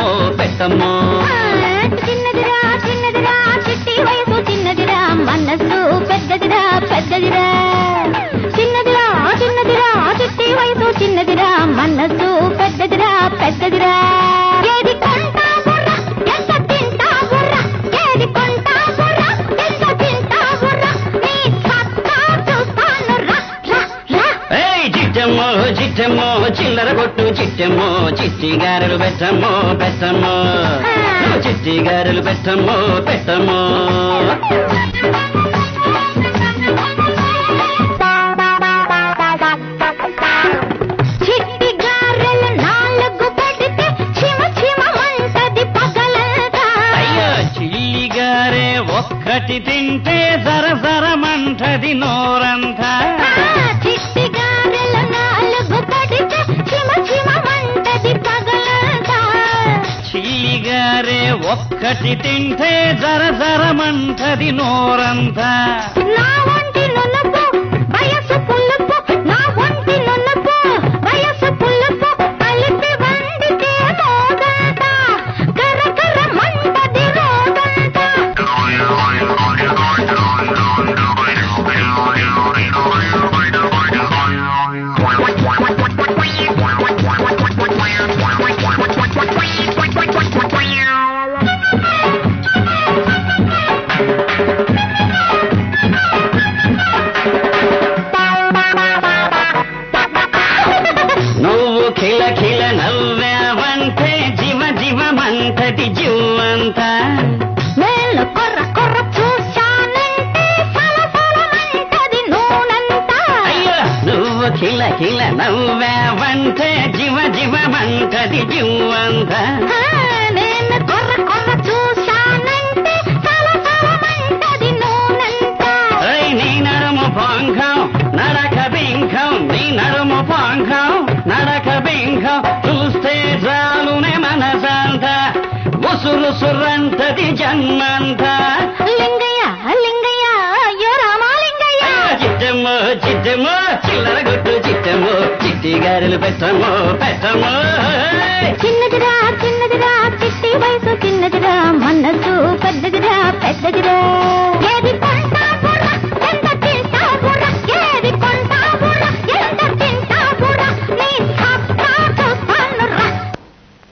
పెట్టమ్మో చిన్నదిరా చిన్నదిరా చిట్టి వయసు చిన్నదిరా మనసు పెద్దదిరా పెద్దదిరా చిన్నదిరా చిన్నదిరా చిట్టి వయసు చిన్నదిరా మనసు పెద్దదిరా పెద్దదిరా ఏది కొంటా బుర్ర ఎంత తింటా బుర్ర ఏది కొంటా బుర్ర ఎంత తింటా బుర్ర నీ సత్తా చూస్తాను రా రా రా ఏయ్ చిట్టమ్మో చిట్టమ్మో చిల్లర కొట్టు చిట్టమ్మో చిట్టి గారెలు పెట్టమ్మో పెట్టమ్మో నువ్వు చిట్టి గారెలు పెట్టమ్మో పెట్టమ్మో చిట్టి గారెలు నాలుగు పెడితే చిమ చిమ మంటది పగలంతా అయ్యో చిల్లి గారే ఒక్కటి తింటే సరసరమంటది నోరంతా చిట్టి గారెలు నాలుగు పెడితే చిమ చిమ మంటది పగలంతా చిల్లి గారే ఒక్కటి తింటే జరజరమంటది నోరంతా నా ఒంటి నునుపు వయసు పులుపు నా ఒంటి నునుపు వయసు పులుపు కలిపి వండితే మోగంట కర కర మంటది రోగంట నువ్వు కిల కిల నవ్వావంటే జీవ జీవమంటది జీవంతా నేను కొర్ర కొర్ర చూశానంటే సలసలమంటది నూనంతా అయ్యో నువ్వు కిల కిల నవ్వావంటే జీవ జీవమంటది జీవంతా ఆ, నేను కొర్ర కొర్ర చూశానంటే సలసలమంటది నూనంతా ఓయ్ నీ నడుము పాంఖం నడక బింఖం నీ నడుము పాంఖం నడక బింఖం చూస్తే చాలునే మనసంతా ఉసురు సుర్రంటది జన్మంతా లింగయ్య లింగయ్య అయ్యో రామా లింగయ్య చిట్టమ్మో చిట్టమ్మో చిల్లర గుట్టు చిట్టమ్మో చిట్టి గారెలు పెట్టమ్మో పెట్టమ్మో చిన్నదిరా చిన్నదిరా చిట్టి వయసు చిన్నదిరా మనసు పెద్దదిరా పెద్దదిరా